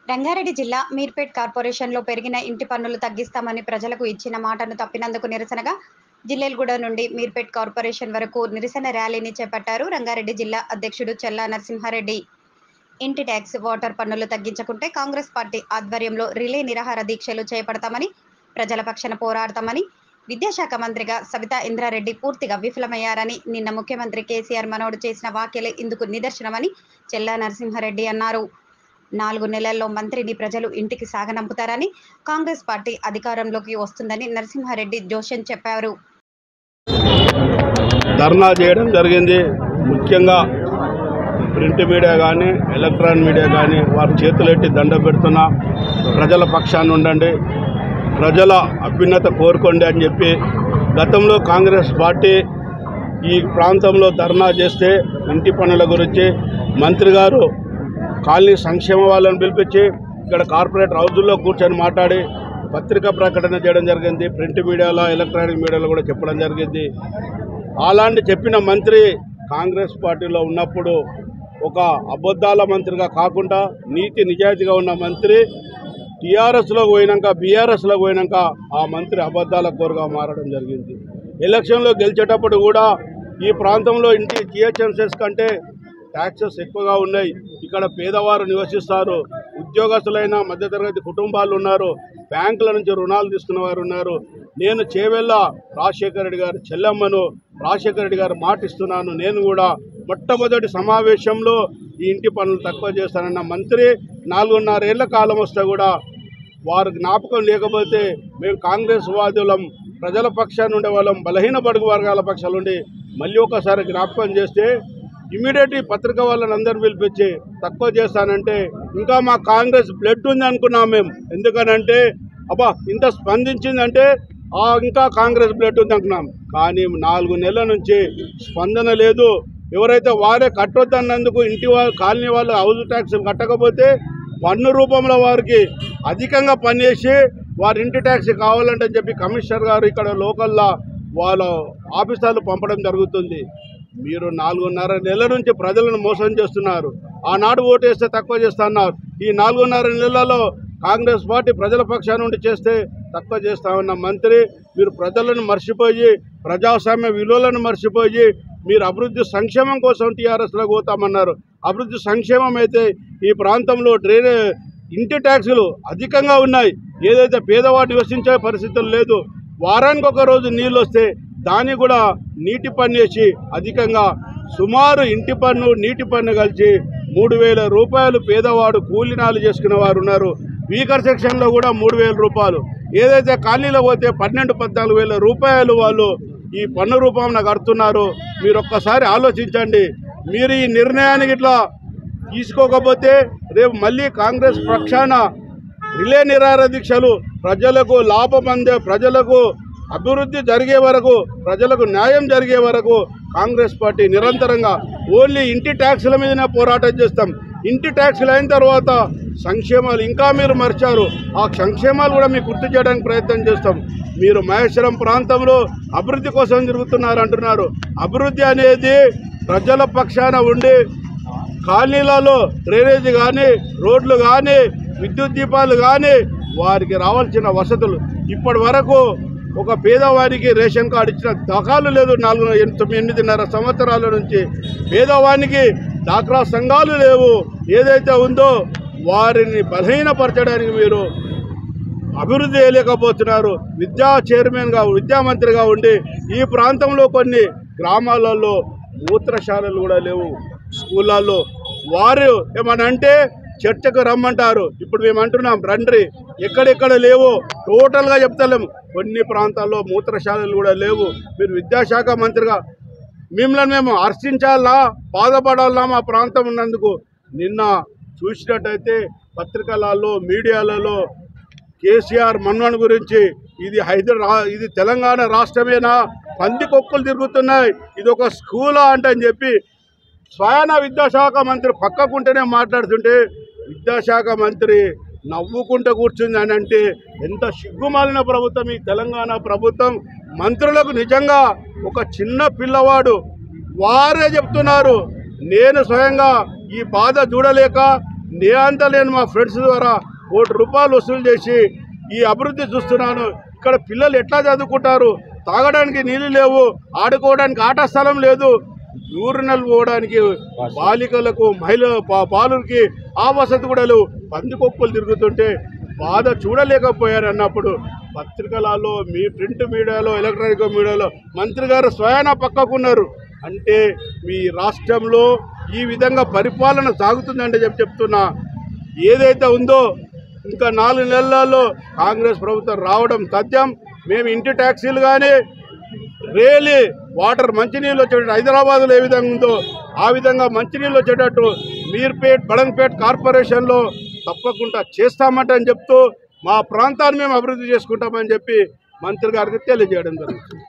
రంగారెడ్డి జిల్లా మీర్పేట్ కార్పొరేషన్లో పెరిగిన ఇంటి పన్నులు తగ్గిస్తామని ప్రజలకు ఇచ్చిన మాటను తప్పినందుకు నిరసనగా జిల్లెల్గూడ నుండి మీర్పేట్ కార్పొరేషన్ వరకు నిరసన ర్యాలీని చేపట్టారు రంగారెడ్డి జిల్లా అధ్యక్షుడు చెల్లా నరసింహారెడ్డి ఇంటి ట్యాక్స్ వాటర్ పన్నులు తగ్గించకుంటే కాంగ్రెస్ పార్టీ ఆధ్వర్యంలో రిలే నిరాహార దీక్షలు చేపడతామని ప్రజల పక్షాన పోరాడతామని విద్యాశాఖ మంత్రిగా సబితా ఇంద్రారెడ్డి పూర్తిగా విఫలమయ్యారని నిన్న ముఖ్యమంత్రి కేసీఆర్ మనోడు చేసిన వ్యాఖ్యలే ఇందుకు నిదర్శనమని చెల్లా నరసింహారెడ్డి అన్నారు నాలుగు నెలల్లో మంత్రిని ప్రజలు ఇంటికి సాగనంపుతారని కాంగ్రెస్ పార్టీ అధికారంలోకి వస్తుందని నరసింహారెడ్డి జోషన్ చెప్పారు ధర్నా చేయడం జరిగింది ముఖ్యంగా ప్రింట్ మీడియా కానీ ఎలక్ట్రానిక్ మీడియా కానీ వారి చేతులెట్టి దండ పెడుతున్నా ప్రజల పక్షాన్ని ఉండండి ప్రజల అభ్యున్నత కోరుకోండి అని చెప్పి గతంలో కాంగ్రెస్ పార్టీ ఈ ప్రాంతంలో ధర్నా చేస్తే ఇంటి పనుల గురించి మంత్రి గారు కాలనీ సంక్షేమ వాళ్ళని పిలిపించి ఇక్కడ కార్పొరేట్ హౌజుల్లో కూర్చొని మాట్లాడి పత్రికా ప్రకటన చేయడం జరిగింది ప్రింట్ మీడియాలో ఎలక్ట్రానిక్ మీడియాలో కూడా చెప్పడం జరిగింది అలాంటి చెప్పిన మంత్రి కాంగ్రెస్ పార్టీలో ఉన్నప్పుడు ఒక అబద్ధాల మంత్రిగా కాకుండా నీతి నిజాయితీగా ఉన్న మంత్రి టీఆర్ఎస్లో పోయినాక బీఆర్ఎస్లో పోయినాక ఆ మంత్రి అబద్ధాల కోరుగా మారడం జరిగింది ఎలక్షన్లో గెలిచేటప్పుడు కూడా ఈ ప్రాంతంలో ఇంటి జిహెచ్ఎంసెస్ కంటే ట్యాక్సెస్ ఎక్కువగా ఉన్నాయి ఇక్కడ పేదవారు నివసిస్తారు ఉద్యోగస్తులైన మధ్యతరగతి కుటుంబాలు ఉన్నారు బ్యాంకుల నుంచి రుణాలు తీసుకున్న వారు ఉన్నారు నేను చేవెళ్ళ రాజశేఖర రెడ్డి గారు చెల్లమ్మను రాజశేఖర రెడ్డి గారు మాటిస్తున్నాను నేను కూడా మొట్టమొదటి సమావేశంలో ఈ ఇంటి పనులు తక్కువ చేస్తానన్న మంత్రి నాలుగున్నరేళ్ల కాలం వస్తే కూడా వారు జ్ఞాపకం లేకపోతే మేము కాంగ్రెస్ వాదులం ప్రజల పక్షాన్ని ఉండే వాళ్ళం బలహీన బడుగు వర్గాల పక్షాలు ఉండి మళ్ళీ ఒకసారి జ్ఞాపకం చేస్తే ఇమీడియట్ ఈ పత్రిక వాళ్ళని అందరిని పిలిపించి తక్కువ చేస్తానంటే ఇంకా మా కాంగ్రెస్ బ్లడ్ ఉంది అనుకున్నాం మేము ఎందుకనంటే అబ్బా ఇంత స్పందించిందంటే ఆ ఇంకా కాంగ్రెస్ బ్లడ్ ఉంది అనుకున్నాం కానీ నాలుగు నెలల నుంచి స్పందన లేదు ఎవరైతే వారే కట్టొద్దన్నందుకు ఇంటి వాళ్ళు కాలనీ వాళ్ళు హౌస్ ట్యాక్స్ కట్టకపోతే పన్ను రూపంలో వారికి అధికంగా పనిచేసి వారి ఇంటి ట్యాక్స్ కావాలంటే చెప్పి కమిషనర్ గారు ఇక్కడ లోకల్లో వాళ్ళ ఆఫీసర్లు పంపడం జరుగుతుంది మీరు నాలుగున్నర నెలల నుంచి ప్రజలను మోసం చేస్తున్నారు ఆనాడు ఓటేస్తే తక్కువ చేస్తున్నారు ఈ నాలుగున్నర నెలలలో కాంగ్రెస్ పార్టీ ప్రజల పక్షాన నుండి చేస్తే తక్కువ చేస్తామన్న మంత్రి మీరు ప్రజలను మర్చిపోయి ప్రజాస్వామ్య విలువలను మర్చిపోయి మీరు అభివృద్ధి సంక్షేమం కోసం టీఆర్ఎస్లో పోతామన్నారు అభివృద్ధి సంక్షేమం అయితే ఈ ప్రాంతంలో డ్రైనే ఇంటి ట్యాక్సులు అధికంగా ఉన్నాయి ఏదైతే పేదవాడు నివసించే పరిస్థితులు లేదు వారానికి ఒక రోజు నీళ్ళు వస్తే దాన్ని కూడా నీటి పన్ను వేసి అధికంగా సుమారు ఇంటి పన్ను నీటి పన్ను కలిసి మూడు వేల రూపాయలు పేదవాడు కూలినాలు చేసుకునే వారు ఉన్నారు వీకర్ సెక్షన్లో కూడా మూడు వేల రూపాయలు ఏదైతే కాలనీలో పోతే పన్నెండు పద్నాలుగు వేల రూపాయలు వాళ్ళు ఈ పన్ను రూపంలో కడుతున్నారు మీరు ఒక్కసారి ఆలోచించండి మీరు ఈ నిర్ణయానికి ఇట్లా తీసుకోకపోతే రేపు మళ్ళీ కాంగ్రెస్ పక్షాన రిలే నిరాహార దీక్షలు ప్రజలకు లాభం అందే ప్రజలకు అభివృద్ధి జరిగే వరకు ప్రజలకు న్యాయం జరిగే వరకు కాంగ్రెస్ పార్టీ నిరంతరంగా ఓన్లీ ఇంటి ట్యాక్సుల మీదనే పోరాటం చేస్తాం ఇంటి ట్యాక్సులు అయిన తర్వాత సంక్షేమాలు ఇంకా మీరు మర్చారు ఆ సంక్షేమాలు కూడా మీకు గుర్తు చేయడానికి ప్రయత్నం చేస్తాం మీరు మహేశ్వరం ప్రాంతంలో అభివృద్ధి కోసం తిరుగుతున్నారు అంటున్నారు అభివృద్ధి అనేది ప్రజల పక్షాన ఉండి కాలనీలలో డ్రైనేజీ కానీ రోడ్లు కానీ విద్యుత్ దీపాలు కానీ వారికి రావాల్సిన వసతులు ఇప్పటి వరకు ఒక పేదవానికి రేషన్ కార్డు ఇచ్చిన దాఖలు లేదు నాలుగు ఎన్- తొమ్మిది ఎనిమిదిన్నర సంవత్సరాల నుంచి పేదవానికి డాక్రా సంఘాలు లేవు ఏదైతే ఉందో వారిని బలహీనపరచడానికి మీరు అభివృద్ధి చేయలేకపోతున్నారు విద్యా చైర్మన్గా విద్యామంత్రిగా ఉండి ఈ ప్రాంతంలో కొన్ని గ్రామాలలో మూత్రశాలలు కూడా లేవు స్కూళ్ళల్లో వారు ఏమనంటే చర్చకు రమ్మంటారు ఇప్పుడు మేము అంటున్నాం రండ్రి ఎక్కడెక్కడ లేవో టోటల్గా చెప్తలేము కొన్ని ప్రాంతాల్లో మూత్రశాలలు కూడా లేవు మీరు విద్యాశాఖ మంత్రిగా మిమ్మల్ని మేము హర్షించాలా బాధపడాలా మా ప్రాంతం ఉన్నందుకు నిన్న చూసినట్టయితే పత్రికలలో మీడియాలలో కేసీఆర్ మన్వన్ గురించి ఇది హైదరా ఇది తెలంగాణ రాష్ట్రమేనా పందికొక్కులు తిరుగుతున్నాయి ఇది ఒక స్కూలా అంటే అని చెప్పి స్వయాన విద్యాశాఖ మంత్రి పక్కకుంటేనే మాట్లాడుతుంటే విద్యాశాఖ మంత్రి నవ్వుకుంటూ కూర్చుంది అని అంటే ఎంత సిగ్గుమాలిన ప్రభుత్వం ఈ తెలంగాణ ప్రభుత్వం మంత్రులకు నిజంగా ఒక చిన్న పిల్లవాడు వారే చెప్తున్నారు నేను స్వయంగా ఈ బాధ చూడలేక నేనంతా నేను మా ఫ్రెండ్స్ ద్వారా కోటి రూపాయలు వసూలు చేసి ఈ అభివృద్ధి చూస్తున్నాను ఇక్కడ పిల్లలు ఎట్లా చదువుకుంటారు తాగడానికి నీళ్లు లేవు ఆడుకోవడానికి ఆట స్థలం లేదు యూరినల్ పోవడానికి బాలికలకు మహిళ పా- బాలులకి ఆ వసతి కూడా లేవు పందికొక్కులు తిరుగుతుంటే బాధ చూడలేకపోయారు అన్నప్పుడు పత్రికలలో మీ ప్రింట్ మీడియాలో ఎలక్ట్రానిక్ మీడియాలో మంత్రి గారు స్వయాన పక్కకున్నారు అంటే మీ రాష్ట్రంలో ఈ విధంగా పరిపాలన సాగుతుందంటే చెప్పి చెప్తున్నా ఏదైతే ఉందో ఇంకా నాలుగు నెలల్లో కాంగ్రెస్ ప్రభుత్వం రావడం తథ్యం మేము ఇంటి ట్యాక్సీలు కానీ రేలి వాటర్ మంచినీళ్ళు వచ్చేటట్టు హైదరాబాద్లో ఏ విధంగా ఉందో ఆ విధంగా మంచినీళ్ళు వచ్చేటట్టు మీర్పేట్ బడంపేట్ కార్పొరేషన్లో తప్పకుండా చేస్తామంట అని చెప్తూ మా ప్రాంతాన్ని మేము అభివృద్ధి చేసుకుంటామని చెప్పి మంత్రి గారికి తెలియజేయడం జరుగుతుంది